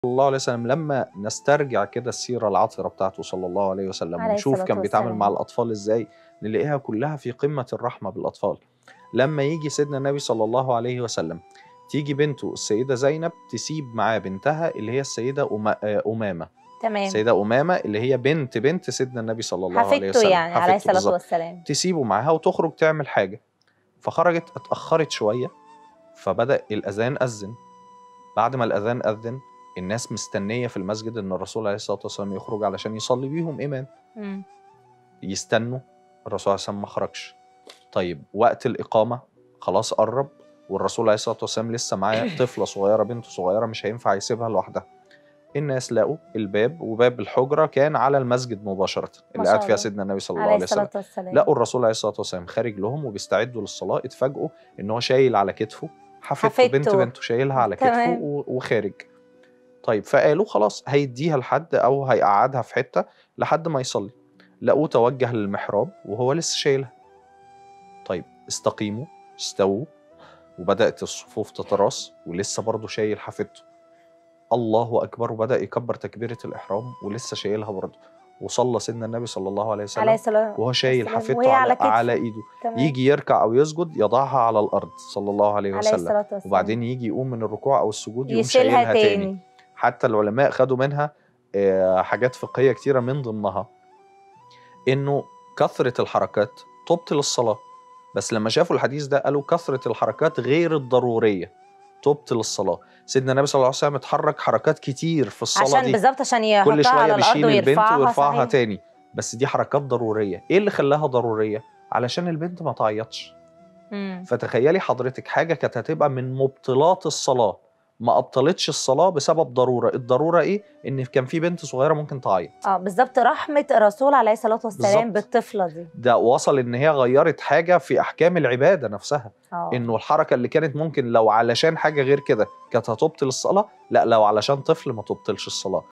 الله عليه وسلم لما نسترجع كده السيرة العطرة بتاعته صلى الله عليه وسلم عليه ونشوف الصلاة كان بيتعامل والسلام. مع الأطفال إزاي نلاقيها كلها في قمة الرحمة بالأطفال لما يجي سيدنا النبي صلى الله عليه وسلم تيجي بنته السيدة زينب تسيب معاه بنتها اللي هي السيدة أما- آه، أمامة تمام السيدة أمامة اللي هي بنت بنت سيدنا النبي صلى الله عليه حفيدته وسلم يعني عليه حفيدته الصلاة بالظبط. والسلام تسيبه معاها وتخرج تعمل حاجة فخرجت اتأخرت شوية فبدأ الأذان أذن بعد ما الأذان أذن الناس مستنية في المسجد إن الرسول عليه الصلاة والسلام يخرج علشان يصلي بيهم إمام مم. يستنوا الرسول عليه الصلاة والسلام ما خرجش طيب وقت الإقامة خلاص قرب والرسول عليه الصلاة والسلام لسه معاه طفلة صغيرة بنت صغيرة مش هينفع يسيبها لوحدها الناس لقوا الباب وباب الحجرة كان على المسجد مباشرة اللي شاء قاعد فيها الله. سيدنا النبي صلى الله عليه عليه وسلم الصلاة والسلام لقوا الرسول عليه الصلاه والسلام خارج لهم وبيستعدوا للصلاه اتفاجئوا ان هو شايل على كتفه حفيدته بنت حفيدته. بنته شايلها على كتفه تمام. و- وخارج طيب فقالوا خلاص هيديها لحد او هيقعدها في حته لحد ما يصلي لقوه توجه للمحراب وهو لسه شايلها طيب استقيموا استووا وبدات الصفوف تتراص ولسه برضه شايل حفيدته الله اكبر وبدا يكبر تكبيره الاحرام ولسه شايلها برضه وصلى سيدنا النبي صلى الله عليه وسلم عليه الصلاة وهو شايل والسلام. حفيدته وهي على, على كتفه. على ايده تمام. يجي يركع او يسجد يضعها على الارض صلى الله عليه عليه وسلم الصلاة والسلام وبعدين يجي يقوم من الركوع او السجود يقوم يشيلها شايلها تاني. تاني حتى العلماء خدوا منها آه، حاجات فقهيه كتيره من ضمنها انه كثره الحركات تبطل الصلاه بس لما شافوا الحديث ده قالوا كثره الحركات غير الضروريه تبطل الصلاه سيدنا النبي صلى الله عليه وسلم اتحرك حركات كتير في الصلاه عشان دي بالظبط عشان كل يحطها شويه على الأرض بيشيل البنت ويرفعها ويرفعها صحيح. تاني بس دي حركات ضروريه ايه اللي خلاها ضروريه علشان البنت ما تعيطش مم. فتخيلي حضرتك حاجه كانت هتبقى من مبطلات الصلاه ما ابطلتش الصلاه بسبب ضروره الضروره ايه ان كان في بنت صغيره ممكن تعيط اه بالظبط رحمة الرسول عليه الصلاة والسلام بالظبط. بالطفلة دي ده وصل ان هي غيرت حاجه في احكام العباده نفسها اه انه الحركه اللي كانت ممكن لو علشان حاجه غير كده كانت هتبطل الصلاه لا لو علشان طفل ما تبطلش الصلاه